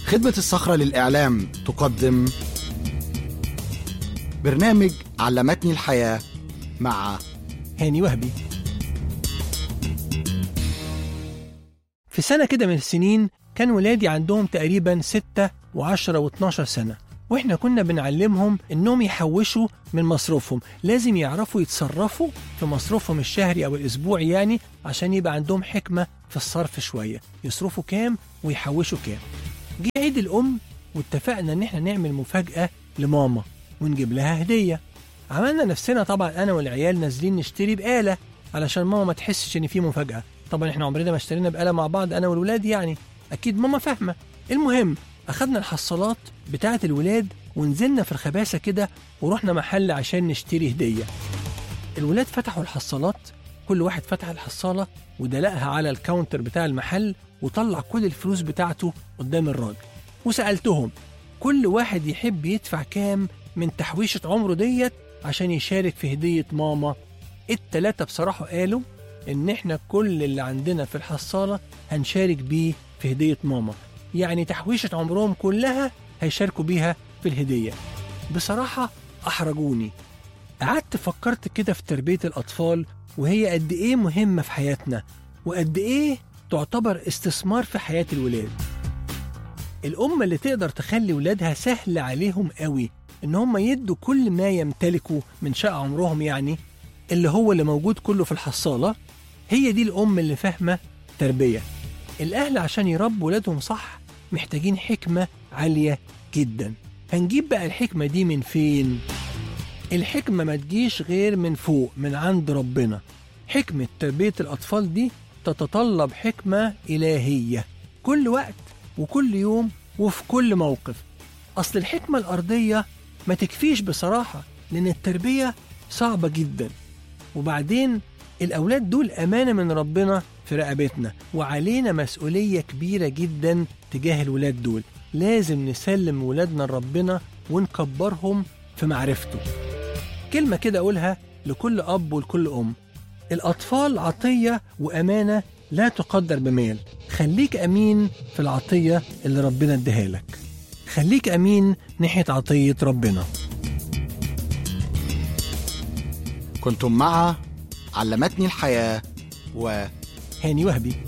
خدمة الصخرة للإعلام تقدم برنامج علمتني الحياة مع هاني وهبي في سنة كده من السنين كان ولادي عندهم تقريبا ستة وعشرة واتناشر سنة واحنا كنا بنعلمهم انهم يحوشوا من مصروفهم لازم يعرفوا يتصرفوا في مصروفهم الشهري او الاسبوعي يعني عشان يبقى عندهم حكمة في الصرف شوية يصرفوا كام ويحوشوا كام جه عيد الام واتفقنا ان احنا نعمل مفاجأة لماما ونجيب لها هدية عملنا نفسنا طبعا انا والعيال نازلين نشتري بقالة علشان ماما ما تحسش ان في مفاجأة طبعا احنا عمرنا ما اشترينا بقالة مع بعض انا والولاد يعني اكيد ماما فاهمة المهم اخدنا الحصالات بتاعة الولاد ونزلنا في الخباسة كده ورحنا محل عشان نشتري هدية الولاد فتحوا الحصالات كل واحد فتح الحصالة ودلقها على الكاونتر بتاع المحل وطلع كل الفلوس بتاعته قدام الراجل وسألتهم كل واحد يحب يدفع كام من تحويشة عمره ديت عشان يشارك في هدية ماما التلاتة بصراحة قالوا إن إحنا كل اللي عندنا في الحصالة هنشارك بيه في هدية ماما يعني تحويشة عمرهم كلها هيشاركوا بيها في الهدية بصراحة أحرجوني قعدت فكرت كده في تربية الأطفال وهي قد إيه مهمة في حياتنا وقد إيه تعتبر استثمار في حياة الولاد الأم اللي تقدر تخلي ولادها سهل عليهم قوي إن هم يدوا كل ما يمتلكوا من شقة عمرهم يعني اللي هو اللي موجود كله في الحصالة هي دي الأم اللي فاهمة تربية الأهل عشان يربوا ولادهم صح محتاجين حكمة عالية جدا هنجيب بقى الحكمة دي من فين؟ الحكمة ما تجيش غير من فوق من عند ربنا حكمة تربية الأطفال دي تتطلب حكمة إلهية كل وقت وكل يوم وفي كل موقف أصل الحكمة الأرضية ما تكفيش بصراحة لأن التربية صعبة جدا وبعدين الأولاد دول أمانة من ربنا في رقبتنا وعلينا مسؤولية كبيرة جدا تجاه الولاد دول لازم نسلم ولادنا لربنا ونكبرهم في معرفته كلمة كده أقولها لكل أب ولكل أم الأطفال عطية وأمانة لا تقدر بمال خليك أمين في العطية اللي ربنا اداها لك خليك أمين ناحية عطية ربنا كنتم مع علمتني الحياة و هاني وهبي